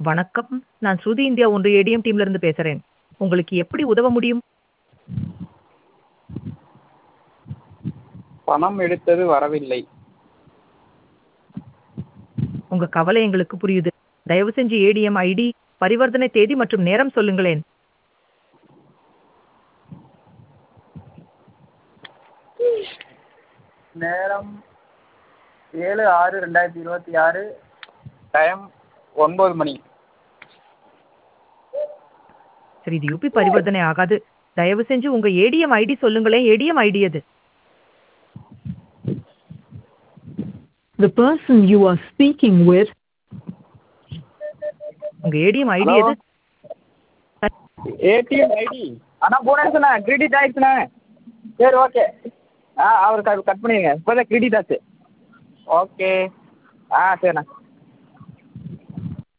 வணக்கம் நான் ஸ்ருதி இந்தியா ஒன்று ஏடிஎம் டீம்ல இருந்து பேசுறேன் உங்களுக்கு எப்படி உதவ முடியும் பணம் எடுத்தது வரவில்லை உங்க கவலை எங்களுக்கு புரியுது தயவு செஞ்சு ஏடிஎம் ஐடி பரிவர்த்தனை தேதி மற்றும் நேரம் சொல்லுங்களேன் நேரம் ஏழு ஆறு ரெண்டாயிரத்தி இருபத்தி ஆறு டைம் ஒன்பது மணி சரி இது யூபி பரிவர்த்தனை ஆகாது தயவு செஞ்சு உங்க ஏடிஎம் ஐடி சொல்லுங்களேன் ஏடிஎம் ஐடி அது The person you are speaking with உங்க ஏடிஎம் ஐடி Hello? எது ஏடிஎம் ஐடி அண்ணா போனாச்சுண்ணா கிரெடிட் ஆயிடுச்சுண்ணே சரி ஓகே ஆ அவர் கட் பண்ணிடுங்க இப்போதான் கிரெடிட் ஆச்சு ஓகே ஆ சரிண்ணா